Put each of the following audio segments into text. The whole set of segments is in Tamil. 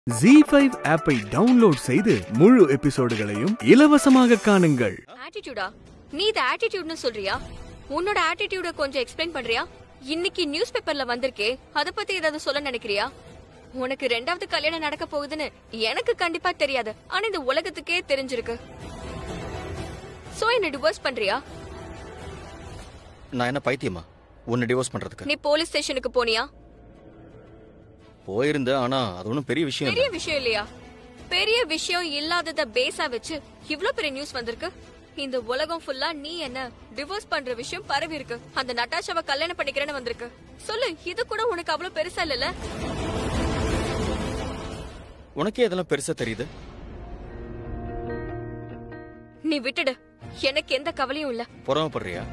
ஜி ஃபைவ் ஆப்பை டவுன்லோட் செய்து முழு எபிசோடுகளையும் இலவசமாக காணுங்கள் ஆட்டிடியூடா நீ இத ஆட்டிடியூட்னு சொல்றியா உன்னோட ஆட்டிடியூட கொஞ்சம் எக்ஸ்பிளைன் பண்றியா இன்னைக்கு நியூஸ் பேப்பர்ல வந்திருக்கே அத பத்தி ஏதாவது சொல்ல நினைக்கிறியா உனக்கு ரெண்டாவது கல்யாணம் நடக்க போகுதுன்னு எனக்கு கண்டிப்பா தெரியாது ஆனா இந்த உலகத்துக்கே தெரிஞ்சிருக்கு சோ என்ன டிவோர்ஸ் பண்றியா நான் என்ன பைத்தியமா உன்னை டிவோர்ஸ் பண்றதுக்கு நீ போலீஸ் ஸ்டேஷனுக்கு போனியா போயிருந்தேன் ஆனா அது ஒன்றும் பெரிய விஷயம் பெரிய இல்ல விஷயம் இல்லையா பெரிய விஷயம் இல்லாதத பேஸா வச்சு இவ்ளோ பெரிய நியூஸ் வந்திருக்கு இந்த உலகம் ஃபுல்லா நீ என்ன டிவோர்ஸ் பண்ற விஷயம் பரவி இருக்கு அந்த நட்டாஷாவை கல்யாணம் பண்ணிக்கிறேன்னு வந்திருக்கு சொல்லு இது கூட உனக்கு அவ்வளவு பெருசா இல்லல உனக்கே இதெல்லாம் பெருசா தெரியுது நீ விட்டுடு எனக்கு எந்த கவலையும் இல்ல பொறாமப்படுறியா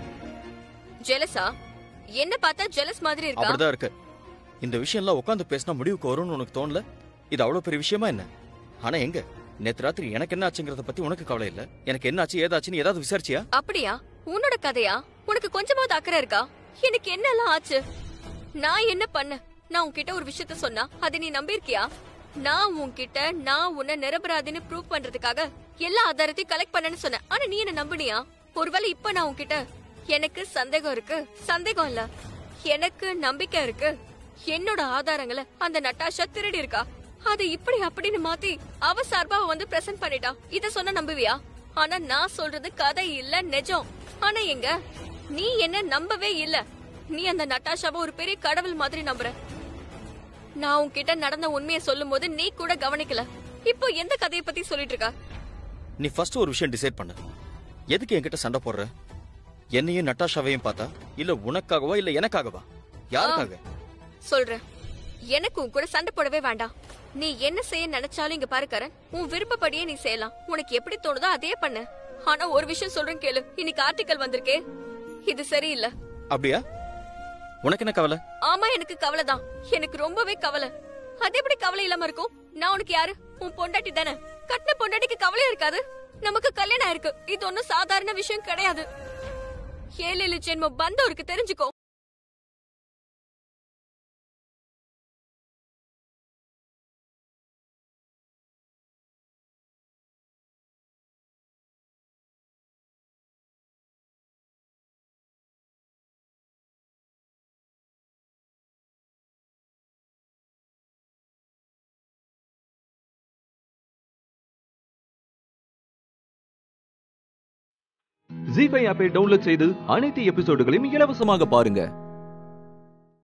ஜெலஸா என்ன பார்த்தா ஜெலஸ் மாதிரி இருக்கா அப்படிதான் இருக்கு இந்த விஷயம்லாம் உட்காந்து பேசினா முடிவுக்கு வரும்னு உனக்கு தோணல இது அவ்வளவு பெரிய விஷயமா என்ன ஆனா எங்க நேத்து ராத்திரி எனக்கு என்ன ஆச்சுங்கிறத பத்தி உனக்கு கவலை இல்ல எனக்கு என்ன ஆச்சு ஏதாச்சுன்னு ஏதாவது விசாரிச்சியா அப்படியா உன்னோட கதையா உனக்கு கொஞ்சமாவது அக்கறை இருக்கா எனக்கு என்னெல்லாம் ஆச்சு நான் என்ன பண்ண நான் உன்கிட்ட ஒரு விஷயத்த சொன்னா அதை நீ நம்பியிருக்கியா நான் உன்கிட்ட நான் உன்னை நிரபராதின்னு ப்ரூவ் பண்றதுக்காக எல்லா ஆதாரத்தையும் கலெக்ட் பண்ணேன்னு சொன்னேன் ஆனா நீ என்ன நம்புனியா ஒருவேளை இப்ப நான் உன்கிட்ட எனக்கு சந்தேகம் இருக்கு சந்தேகம் இல்ல எனக்கு நம்பிக்கை இருக்கு என்னோட ஆதாரங்களை அந்த நட்டாஷா திருடி இருக்கா அதை இப்படி அப்படின்னு மாத்தி அவ சார்பா அவ வந்து பிரசன்ட் பண்ணிட்டா இத சொன்ன நம்புவியா ஆனா நான் சொல்றது கதை இல்ல நிஜம் ஆனா எங்க நீ என்ன நம்பவே இல்ல நீ அந்த நட்டாஷாவை ஒரு பெரிய கடவுள் மாதிரி நம்புற நான் உன்கிட்ட நடந்த உண்மையை சொல்லும் போது நீ கூட கவனிக்கல இப்போ எந்த கதையை பத்தி சொல்லிட்டு இருக்க நீ ஃபர்ஸ்ட் ஒரு விஷயம் டிசைட் பண்ணு எதுக்கு என்கிட்ட சண்டை போடுற என்னையும் நட்டாஷாவையும் பார்த்தா இல்ல உனக்காகவா இல்ல எனக்காகவா யாருக்காக சொல்றேன் எனக்கு உன் கூட சண்டை போடவே வேண்டாம் நீ என்ன செய்ய நினைச்சாலும் இங்க பாரு கரண் உன் விருப்பப்படியே நீ செய்யலாம் உனக்கு எப்படி தோணுதோ அதே பண்ணு ஆனா ஒரு விஷயம் சொல்றேன் கேளு இன்னைக்கு ஆர்டிக்கல் வந்திருக்கே இது சரியில்லை அப்படியா உனக்கு என்ன கவலை ஆமா எனக்கு கவலைதான் எனக்கு ரொம்பவே கவலை அது எப்படி கவலை இல்லாம இருக்கும் நான் உனக்கு யாரு உன் பொண்டாட்டி தானே கட்டின பொண்டாட்டிக்கு கவலையா இருக்காது நமக்கு கல்யாணம் இருக்கு இது ஒண்ணும் சாதாரண விஷயம் கிடையாது ஏழு ஏழு ஜென்மம் பந்தம் இருக்கு தெரிஞ்சுக்கோ ஜி ஃபைவ் ஆப்பை டவுன்லோட் செய்து அனைத்து எபிசோடுகளையும் இலவசமாக பாருங்க